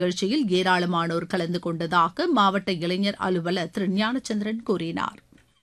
நிகழ்ச்சியில் ஏராளமானோர் கலந்து கொண்டதாக மாவட்ட இளைஞர் அலுவலர் திரு ஞானச்சந்திரன் கூறினார்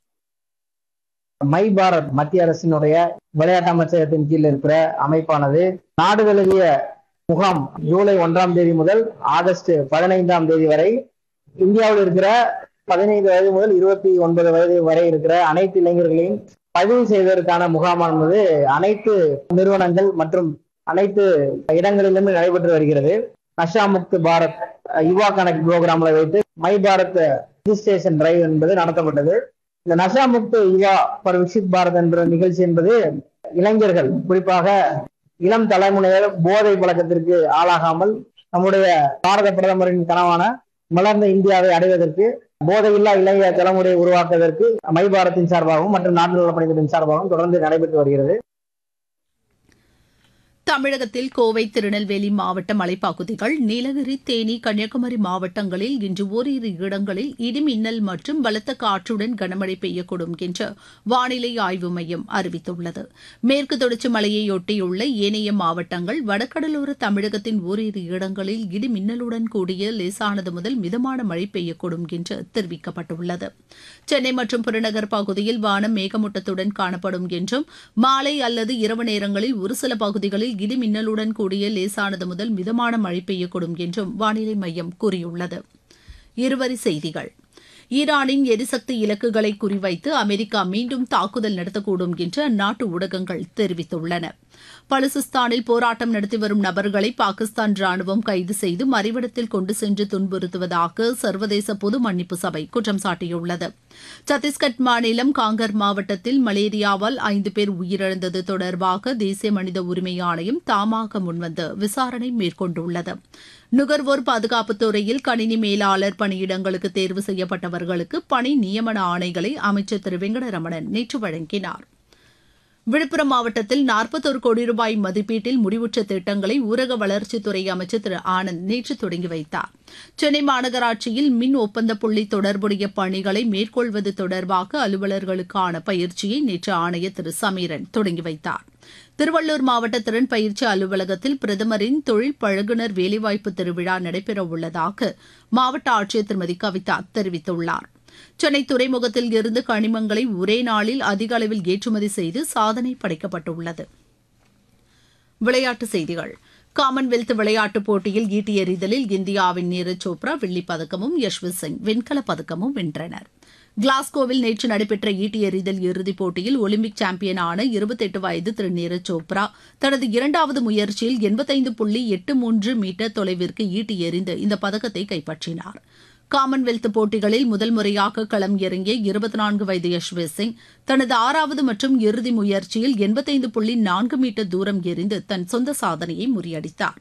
மை பாரத் மத்திய அரசினுடைய விளையாட்டு அமைச்சகத்தின் கீழ் இருக்கிற அமைப்பானது நாடு தழுவிய முகாம் ஜூலை ஒன்றாம் தேதி முதல் ஆகஸ்ட் பதினைந்தாம் தேதி வரை இந்தியாவில் இருக்கிற பதினைந்து வயது முதல் இருபத்தி ஒன்பது வயது வரை இருக்கிற அனைத்து இளைஞர்களையும் பதிவு செய்வதற்கான முகாமானது அனைத்து நிறுவனங்கள் மற்றும் அனைத்து இடங்களிலுமே நடைபெற்று வருகிறது நஷா முக்து பாரத் யுவா கனெக்ட் புரோகிராம்ல வைத்து மை பாரத் ரிஜிஸ்ட்ரேஷன் டிரைவ் என்பது நடத்தப்பட்டது இந்த நஷா முக்து யுவா பர் விசித் பாரத் என்ற நிகழ்ச்சி என்பது இளைஞர்கள் குறிப்பாக இளம் தலைமுறையினர் போதை பழக்கத்திற்கு ஆளாகாமல் நம்முடைய பாரத பிரதமரின் கனவான மலர்ந்த இந்தியாவை அடைவதற்கு போதையில்லா இளைய தலைமுறையை உருவாக்குவதற்கு மை பாரத்தின் சார்பாகவும் மற்றும் நாட்டு நலப்பணிகளின் சார்பாகவும் தொடர்ந்து நடைபெற்று வருகிறது தமிழகத்தில் கோவை திருநெல்வேலி மாவட்ட மலைப்பகுதிகள் நீலகிரி தேனி கன்னியாகுமரி மாவட்டங்களில் இன்று ஓரிரு இடங்களில் இடிமின்னல் மற்றும் பலத்த காற்றுடன் கனமழை பெய்யக்கூடும் என்று வானிலை ஆய்வு மையம் அறிவித்துள்ளது மேற்கு தொடர்ச்சி மலையையொட்டியுள்ள ஏனைய மாவட்டங்கள் வடகடலோர தமிழகத்தின் ஓரிரு இடங்களில் இடிமின்னலுடன் கூடிய லேசானது முதல் மிதமான மழை பெய்யக்கூடும் என்று தெரிவிக்கப்பட்டுள்ளது சென்னை மற்றும் புறநகர் பகுதியில் வானம் மேகமூட்டத்துடன் காணப்படும் என்றும் மாலை அல்லது இரவு நேரங்களில் ஒரு சில பகுதிகளில் இடி மின்னலுடன் கூடிய லேசானது முதல் மிதமான மழை பெய்யக்கூடும் என்றும் வானிலை மையம் கூறியுள்ளது இருவரி செய்திகள் ஈரானின் எரிசக்தி இலக்குகளை குறிவைத்து அமெரிக்கா மீண்டும் தாக்குதல் நடத்தக்கூடும் என்று அந்நாட்டு ஊடகங்கள் தெரிவித்துள்ளன பலுசிஸ்தானில் போராட்டம் நடத்தி வரும் நபர்களை பாகிஸ்தான் ராணுவம் கைது செய்து மறைவிடத்தில் கொண்டு சென்று துன்புறுத்துவதாக சர்வதேச பொது மன்னிப்பு சபை குற்றம் சாட்டியுள்ளது சத்தீஸ்கட் மாநிலம் காங்கர் மாவட்டத்தில் மலேரியாவால் ஐந்து பேர் உயிரிழந்தது தொடர்பாக தேசிய மனித உரிமை ஆணையம் தாமாக முன்வந்து விசாரணை மேற்கொண்டுள்ளது நுகர்வோர் பாதுகாப்புத் துறையில் கணினி மேலாளர் பணியிடங்களுக்கு தேர்வு செய்யப்பட்டவர்களுக்கு பணி நியமன ஆணைகளை அமைச்சர் திரு வெங்கடரமணன் நேற்று வழங்கினார் விழுப்புரம் மாவட்டத்தில் நாற்பத்தொரு கோடி ரூபாய் மதிப்பீட்டில் முடிவுற்ற திட்டங்களை ஊரக வளர்ச்சித்துறை அமைச்சர் திரு ஆனந்த் நேற்று தொடங்கி வைத்தார் சென்னை மாநகராட்சியில் மின் ஒப்பந்த புள்ளி தொடர்புடைய பணிகளை மேற்கொள்வது தொடர்பாக அலுவலர்களுக்கான பயிற்சியை நேற்று ஆணையர் திரு சமீரன் தொடங்கி வைத்தார் திருவள்ளூர் மாவட்ட திறன் பயிற்சி அலுவலகத்தில் பிரதமரின் தொழில் பழகுனர் வேலைவாய்ப்பு திருவிழா நடைபெறவுள்ளதாக மாவட்ட ஆட்சியர் திருமதி கவிதா தெரிவித்துள்ளார் சென்னை துறைமுகத்தில் இருந்து கனிமங்களை ஒரே நாளில் அதிக அளவில் ஏற்றுமதி செய்து சாதனை படைக்கப்பட்டுள்ளது விளையாட்டுச் செய்திகள் காமன்வெல்த் விளையாட்டுப் போட்டியில் ஈட்டி எறிதலில் இந்தியாவின் நீரஜ் சோப்ரா வெள்ளிப் பதக்கமும் யஷ்வந்த் சிங் வெண்கலப் பதக்கமும் வென்றனர் கிளாஸ்கோவில் நேற்று நடைபெற்ற ஈட்டி எறிதல் இறுதிப் போட்டியில் ஒலிம்பிக் சாம்பியனான இருபத்தெட்டு வயது திரு நீரஜ் சோப்ரா தனது இரண்டாவது முயற்சியில் எண்பத்தைந்து புள்ளி எட்டு மூன்று மீட்டர் தொலைவிற்கு ஈட்டி எறிந்து இந்த பதக்கத்தை கைப்பற்றினார் காமன்வெல்த் போட்டிகளில் முதல் முறையாக களம் இறங்கிய இருபத்தி நான்கு வயது யஷ்வந்த் சிங் தனது ஆறாவது மற்றும் இறுதி முயற்சியில் எண்பத்தைந்து புள்ளி நான்கு மீட்டர் தூரம் எறிந்து தன் சொந்த சாதனையை முறியடித்தார்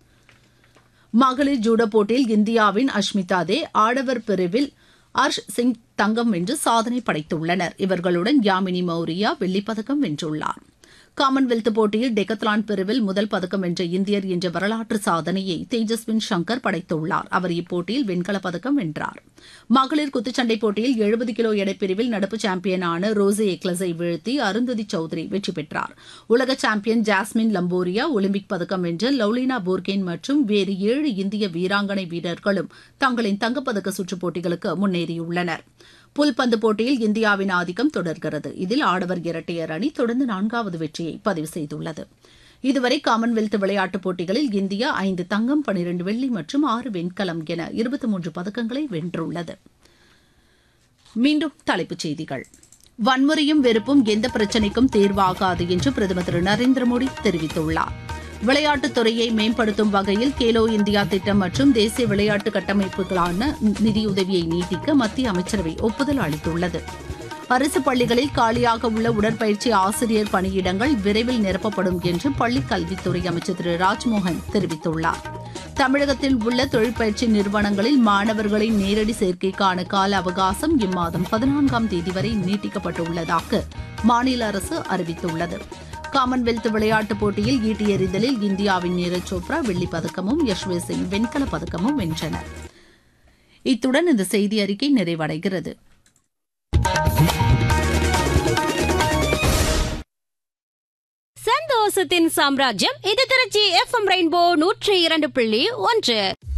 மகளிர் ஜூடோ போட்டியில் இந்தியாவின் அஷ்மிதா தே ஆடவர் பிரிவில் அர்ஷ் சிங் தங்கம் வென்று சாதனை படைத்துள்ளனர் இவர்களுடன் யாமினி மௌரியா வெள்ளிப்பதக்கம் வென்றுள்ளார் காமன்வெல்த் போட்டியில் டெக்கத்லான் பிரிவில் முதல் பதக்கம் வென்ற இந்தியர் என்ற வரலாற்று சாதனையை தேஜஸ்வின் சங்கர் படைத்துள்ளார் அவர் இப்போட்டியில் வெண்கலப் பதக்கம் வென்றார் மகளிர் குத்துச்சண்டை போட்டியில் எழுபது கிலோ எடைப்பிரிவில் நடப்பு சாம்பியனான ரோசி எக்லஸை வீழ்த்தி அருந்ததி சௌத்ரி வெற்றி பெற்றார் உலக சாம்பியன் ஜாஸ்மின் லம்போரியா ஒலிம்பிக் பதக்கம் வென்ற லவ்லினா போர்கேன் மற்றும் வேறு ஏழு இந்திய வீராங்கனை வீரர்களும் தங்களின் தங்கப்பதக்க சுற்றுப் போட்டிகளுக்கு முன்னேறியுள்ளனர் புல்பந்து போட்டியில் இந்தியாவின் ஆதிக்கம் தொடர்கிறது இதில் ஆடவர் இரட்டையர் அணி தொடர்ந்து நான்காவது வெற்றியை பதிவு செய்துள்ளது இதுவரை காமன்வெல்த் விளையாட்டுப் போட்டிகளில் இந்தியா ஐந்து தங்கம் பனிரெண்டு வெள்ளி மற்றும் ஆறு வெண்கலம் என இருபத்தி மூன்று பதக்கங்களை வென்றுள்ளது மீண்டும் தலைப்புச் செய்திகள் வன்முறையும் வெறுப்பும் எந்த பிரச்சினைக்கும் தீர்வாகாது என்று பிரதமர் திரு நரேந்திர மோடி தெரிவித்துள்ளார் விளையாட்டுத் துறையை மேம்படுத்தும் வகையில் கேலோ இந்தியா திட்டம் மற்றும் தேசிய விளையாட்டு கட்டமைப்புகளான நிதியுதவியை நீட்டிக்க மத்திய அமைச்சரவை ஒப்புதல் அளித்துள்ளது அரசு பள்ளிகளில் காலியாக உள்ள உடற்பயிற்சி ஆசிரியர் பணியிடங்கள் விரைவில் நிரப்பப்படும் என்று பள்ளிக் கல்வித்துறை அமைச்சர் திரு ராஜ்மோகன் தெரிவித்துள்ளார் தமிழகத்தில் உள்ள தொழிற்பயிற்சி நிறுவனங்களில் மாணவர்களின் நேரடி சேர்க்கைக்கான கால அவகாசம் இம்மாதம் பதினான்காம் தேதி வரை நீட்டிக்கப்பட்டுள்ளதாக மாநில அரசு அறிவித்துள்ளது காமன்வெல்த் விளையாட்டுப் போட்டியில் ஈட்டி எறிதலில் இந்தியாவின் நீரஜ் சோப்ரா வெள்ளிப் பதக்கமும் யஷ்வந்த் சிங் வெண்கலப் பதக்கமும் வென்றனர் இத்துடன் இந்த செய்தி அறிக்கை நிறைவடைகிறது சந்தோஷத்தின் சாம்ராஜ்யம் இது திருச்சி எஃப்எம் ரெயின்போ நூற்றி இரண்டு புள்ளி ஒன்று